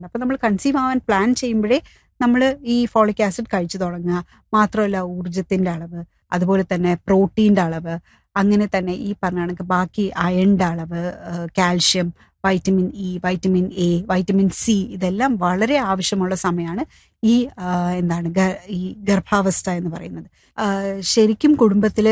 അപ്പൊ നമ്മൾ കൺസീവ് ആവാൻ പ്ലാൻ ചെയ്യുമ്പോഴേ നമ്മൾ ഈ ഫോളിക് ആസിഡ് കഴിച്ചു തുടങ്ങുക മാത്രമല്ല ഊർജത്തിന്റെ അളവ് അതുപോലെ തന്നെ പ്രോട്ടീൻ്റെ അളവ് അങ്ങനെ തന്നെ ഈ പറഞ്ഞ കണക്ക് ബാക്കി അയണിന്റെ അളവ് calcium vitamin E vitamin A vitamin C ഇതെല്ലാം വളരെ ആവശ്യമുള്ള സമയമാണ് ഈ ആ, എന്താണ് ഗ- ഈ ഗർഭാവസ്ഥ എന്ന് പറയുന്നത് ആ, ശരിക്കും കുടുംബത്തിൽ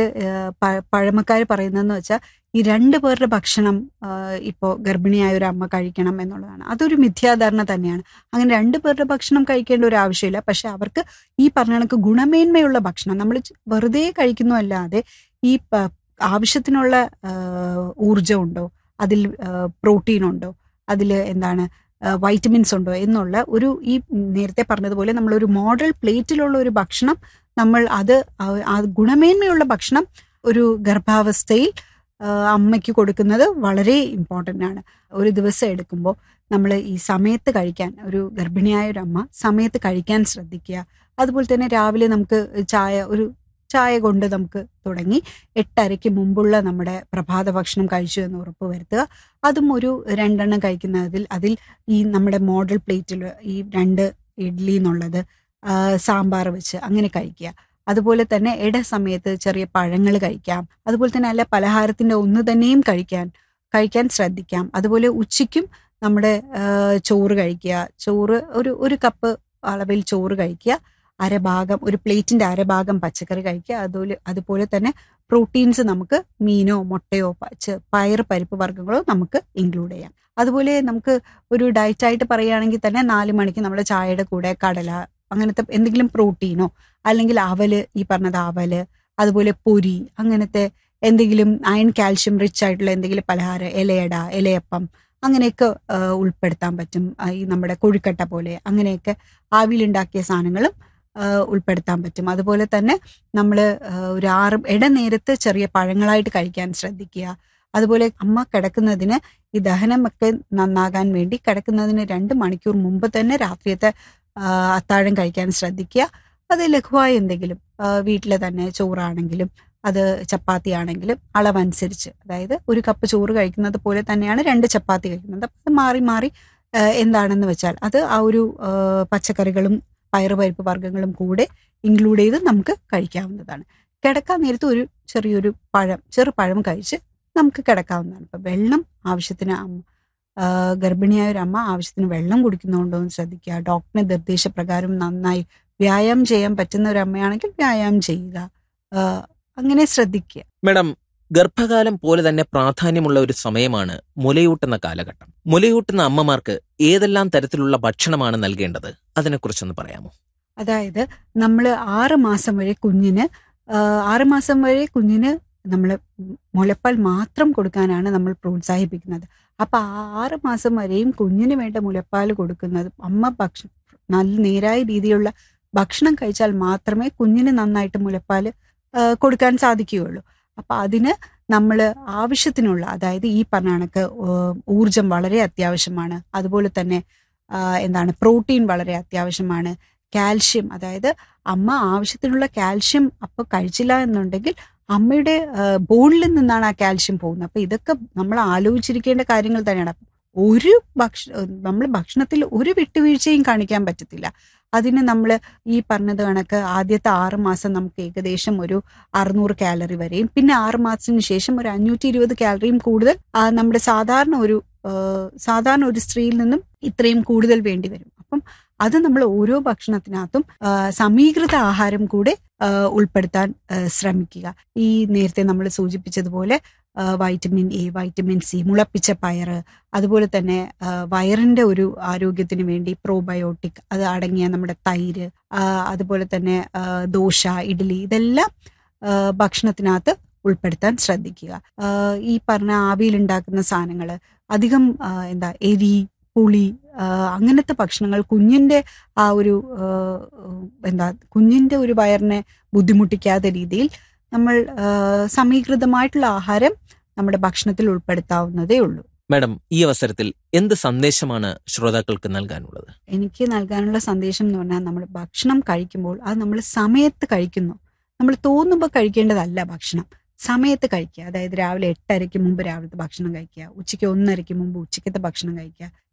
പഴമക്കാർ പറയുന്നതെന്ന് വെച്ചാൽ ഈ രണ്ട് പേരുടെ ഭക്ഷണം ഇപ്പോൾ ഗർഭിണിയായ ഒരു അമ്മ കഴിക്കണം എന്നുള്ളതാണ് അതൊരു മിഥ്യാധാരണ തന്നെയാണ് അങ്ങനെ രണ്ട് പേരുടെ ഭക്ഷണം കഴിക്കേണ്ട ഒരു ആവശ്യമില്ല പക്ഷെ അവർക്ക് ഈ പറഞ്ഞ കണക്ക് ഗുണമേന്മയുള്ള ഭക്ഷണം നമ്മൾ വെറുതെ കഴിക്കുന്നതല്ലാതെ ഈ പ- ആവശ്യത്തിനുള്ള ആ, ഊർജ്ജമുണ്ടോ അതിൽ പ്രോട്ടീൻ ഉണ്ടോ അതിൽ എന്താണ് വൈറ്റമിൻസ് ഉണ്ടോ എന്നുള്ള ഒരു ഈ നേരത്തെ പറഞ്ഞതുപോലെ നമ്മളൊരു മോഡൽ പ്ലേറ്റിലുള്ള ഒരു ഭക്ഷണം നമ്മൾ അത് ആ- ആ ഗുണമേന്മയുള്ള ഭക്ഷണം ഒരു ഗർഭാവസ്ഥയിൽ ആ, അമ്മയ്ക്ക് കൊടുക്കുന്നത് വളരെ ഇമ്പോർട്ടൻ്റ് ആണ് ഒരു ദിവസം എടുക്കുമ്പോൾ നമ്മൾ ഈ സമയത്ത് കഴിക്കാൻ ഒരു ഗർഭിണിയായ ഒരു അമ്മ സമയത്ത് കഴിക്കാൻ ശ്രദ്ധിക്കുക അതുപോലെ തന്നെ രാവിലെ നമുക്ക് ചായ ഒരു ചായ കൊണ്ട് നമുക്ക് തുടങ്ങി എട്ടരയ്ക്ക് മുമ്പുള്ള നമ്മുടെ പ്രഭാത ഭക്ഷണം കഴിച്ചു എന്ന് ഉറപ്പ് വരുത്തുക അതും ഒരു രണ്ടെണ്ണം കഴിക്കുന്നതിൽ അതിൽ ഈ നമ്മുടെ മോഡൽ പ്ലേറ്റിൽ ഈ രണ്ട് ഇഡ്ഡലി എന്നുള്ളത് ആ, സാമ്പാർ വെച്ച് അങ്ങനെ കഴിക്കുക അതുപോലെ തന്നെ ഇട സമയത്ത് ചെറിയ പഴങ്ങൾ കഴിക്കാം അതുപോലെ തന്നെ അല്ല പലഹാരത്തിന്റെ ഒന്ന് തന്നെയും കഴിക്കാൻ കഴിക്കാൻ ശ്രദ്ധിക്കാം അതുപോലെ ഉച്ചയ്ക്കും നമ്മുടെ ആ, ചോറ് കഴിക്കുക ചോറ് ഒരു ഒരു കപ്പ് അളവിൽ ചോറ് കഴിക്കുക അരഭാഗം ഒരു പ്ലേറ്റിന്റെ അരഭാഗം പച്ചക്കറി കഴിക്കുക അതുപോലെ അതുപോലെ തന്നെ പ്രോട്ടീൻസ് നമുക്ക് മീനോ മുട്ടയോ പച്ച പയർ പരിപ്പ് വർഗ്ഗങ്ങളോ നമുക്ക് ഇൻക്ലൂഡ് ചെയ്യാം അതുപോലെ നമുക്ക് ഒരു ഡയറ്റ് ആയിട്ട് പറയുകയാണെങ്കിൽ തന്നെ നാല് മണിക്ക് നമ്മുടെ ചായയുടെ കൂടെ കടല അങ്ങനത്തെ എന്തെങ്കിലും പ്രോട്ടീനോ അല്ലെങ്കിൽ അവല് ഈ പറഞ്ഞത് അവല് അതുപോലെ പൊരി അങ്ങനത്തെ എന്തെങ്കിലും അയൺ കാൽഷ്യം റിച്ച് ആയിട്ടുള്ള എന്തെങ്കിലും പലഹാരം ഇലയട ഇലയപ്പം അങ്ങനെയൊക്കെ ആ, ഉൾപ്പെടുത്താൻ പറ്റും ആ, ഈ നമ്മുടെ കൊഴുക്കട്ട പോലെ അങ്ങനെയൊക്കെ ആവിയിലുണ്ടാക്കിയ സാധനങ്ങളും ആ, ഉൾപ്പെടുത്താൻ പറ്റും അതുപോലെ തന്നെ നമ്മൾ ഒരു ആറ് ഇടനേരത്ത് ചെറിയ പഴങ്ങളായിട്ട് കഴിക്കാൻ ശ്രദ്ധിക്കുക അതുപോലെ അമ്മ കിടക്കുന്നതിന് ഈ ദഹനമൊക്കെ നന്നാകാൻ വേണ്ടി കിടക്കുന്നതിന് രണ്ട് മണിക്കൂർ മുമ്പ് തന്നെ രാത്രിയത്തെ ആ, അത്താഴം കഴിക്കാൻ ശ്രദ്ധിക്കുക അത് ലഘുവായ എന്തെങ്കിലും വീട്ടിൽ തന്നെ ചോറാണെങ്കിലും അത് ചപ്പാത്തി ആണെങ്കിലും അളവനുസരിച്ച് അതായത് ഒരു കപ്പ് ചോറ് കഴിക്കുന്നത് പോലെ തന്നെയാണ് രണ്ട് ചപ്പാത്തി കഴിക്കുന്നത് അപ്പം അത് മാറി മാറി ആ, എന്താണെന്ന് വെച്ചാൽ അത് ആ ഒരു ആ, പച്ചക്കറികളും പയറുപരിപ്പ് വർഗ്ഗങ്ങളും കൂടെ ഇൻക്ലൂഡ് ചെയ്ത് നമുക്ക് കഴിക്കാവുന്നതാണ് കിടക്കാൻ നേരത്ത് ഒരു ചെറിയൊരു പഴം ചെറു പഴം കഴിച്ച് നമുക്ക് കിടക്കാവുന്നതാണ് ഇപ്പം വെള്ളം ആവശ്യത്തിന് അമ്മ ആ, ഗർഭിണിയായ ഒരു അമ്മ ആവശ്യത്തിന് വെള്ളം കുടിക്കുന്നുണ്ടോ എന്ന് ശ്രദ്ധിക്കുക ഡോക്ടറിന്റെ നിർദ്ദേശപ്രകാരം നന്നായി വ്യായാമം ചെയ്യാൻ പറ്റുന്ന ഒരു അമ്മയാണെങ്കിൽ വ്യായാമം ചെയ്യുക ആ, അങ്ങനെ ശ്രദ്ധിക്കുക മേഡം ഗർഭകാലം പോലെ തന്നെ പ്രാധാന്യമുള്ള ഒരു സമയമാണ് മുലയൂട്ടുന്ന കാലഘട്ടം മുലയൂട്ടുന്ന അമ്മമാർക്ക് ഏതെല്ലാം തരത്തിലുള്ള ഭക്ഷണമാണ് നൽകേണ്ടത് അതിനെക്കുറിച്ചൊന്ന് പറയാമോ അതായത് നമ്മൾ ആറ് മാസം വരെ കുഞ്ഞിന് ആ, ആറ് മാസം വരെ കുഞ്ഞിന് നമ്മൾ മുലപ്പാൽ മാത്രം കൊടുക്കാനാണ് നമ്മൾ പ്രോത്സാഹിപ്പിക്കുന്നത് അപ്പൊ ആ ആറ് മാസം വരെയും കുഞ്ഞിന് വേണ്ട മുലപ്പാൽ കൊടുക്കുന്നത് അമ്മ ഭക്ഷണം നല്ല നേരായ രീതിയിലുള്ള ഭക്ഷണം കഴിച്ചാൽ മാത്രമേ കുഞ്ഞിന് നന്നായിട്ട് മുലപ്പാൽ ആ, കൊടുക്കാൻ സാധിക്കുകയുള്ളൂ അപ്പൊ അതിന് നമ്മൾ ആവശ്യത്തിനുള്ള അതായത് ഈ പറഞ്ഞ കണക്ക് ഏഹ്, ഊർജം വളരെ അത്യാവശ്യമാണ് അതുപോലെ തന്നെ ആ, എന്താണ് പ്രോട്ടീൻ വളരെ അത്യാവശ്യമാണ് കാൽഷ്യം അതായത് അമ്മ ആവശ്യത്തിനുള്ള കാൽഷ്യം അപ്പൊ കഴിച്ചില്ല എന്നുണ്ടെങ്കിൽ അമ്മയുടെ ബോണിൽ നിന്നാണ് ആ കാൽഷ്യം പോകുന്നത് അപ്പൊ ഇതൊക്കെ നമ്മൾ ആലോചിച്ചിരിക്കേണ്ട കാര്യങ്ങൾ തന്നെയാണ് അപ്പൊ ഒരു ഭക്ഷ നമ്മൾ ഭക്ഷണത്തിൽ ഒരു വിട്ടുവീഴ്ചയും കാണിക്കാൻ പറ്റത്തില്ല അതിന് നമ്മൾ ഈ പറഞ്ഞത് കണക്ക് ആദ്യത്തെ ആറ് മാസം നമുക്ക് ഏകദേശം ഒരു അറുന്നൂറ് കാലറി വരെയും പിന്നെ ആറ് മാസത്തിന് ശേഷം ഒരു അഞ്ഞൂറ്റി ഇരുപത് കാലറിയും കൂടുതൽ ആ, നമ്മുടെ സാധാരണ ഒരു ആ, സാധാരണ ഒരു സ്ത്രീയിൽ നിന്നും ഇത്രയും കൂടുതൽ വേണ്ടി വരും അപ്പം അത് നമ്മൾ ഓരോ ഭക്ഷണത്തിനകത്തും ആ, സമീകൃത ആഹാരം കൂടെ ആ, ഉൾപ്പെടുത്താൻ ആ, ശ്രമിക്കുക ഈ നേരത്തെ നമ്മൾ സൂചിപ്പിച്ചതുപോലെ ആ, വൈറ്റമിൻ എ വൈറ്റമിൻ സി മുളപ്പിച്ച പയറ് അതുപോലെ തന്നെ ആ, വയറിന്റെ ഒരു ആരോഗ്യത്തിന് വേണ്ടി പ്രോബയോട്ടിക് അത് അടങ്ങിയ നമ്മുടെ തൈര് ആ, അതുപോലെ തന്നെ ആ, ദോശ ഇഡ്ഡലി ഇതെല്ലാം ആ, ഭക്ഷണത്തിനകത്ത് ഉൾപ്പെടുത്താൻ ശ്രദ്ധിക്കുക ആ, ഈ പറഞ്ഞ ആവിയിൽ ഉണ്ടാക്കുന്ന സാധനങ്ങൾ അധികം ആ, എന്താ എരി പുളി ആ, അങ്ങനത്തെ ഭക്ഷണങ്ങൾ കുഞ്ഞിന്റെ ആ ഒരു ആ, എന്താ കുഞ്ഞിന്റെ ഒരു വയറിനെ ബുദ്ധിമുട്ടിക്കാത്ത രീതിയിൽ നമ്മൾ ആ, സമീകൃതമായിട്ടുള്ള ആഹാരം നമ്മുടെ ഭക്ഷണത്തിൽ ഉൾപ്പെടുത്താവുന്നതേ ഉള്ളൂ മാഡം ഈ അവസരത്തിൽ എന്ത് സന്ദേശമാണ് ശ്രോതാക്കൾക്ക് നൽകാനുള്ളത് എനിക്ക് നൽകാനുള്ള സന്ദേശം എന്ന് പറഞ്ഞാൽ നമ്മൾ ഭക്ഷണം കഴിക്കുമ്പോൾ അത് നമ്മൾ സമയത്ത് കഴിക്കുന്നു നമ്മൾ തോന്നുമ്പോൾ കഴിക്കേണ്ടതല്ല ഭക്ഷണം സമയത്ത് കഴിക്കുക അതായത് രാവിലെ എട്ടരയ്ക്ക് മുമ്പ് രാവിലത്തെ ഭക്ഷണം കഴിക്കുക ഉച്ചയ്ക്ക് ഒന്നരയ്ക്ക് മുമ്പ് ഉച്ചയ്ക്കത്തെ ഭക്ഷണം കഴിക്കുക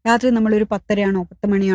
രാത്രി നമ്മളൊരു പത്തരയാണോ പത്ത് മണിയാണോ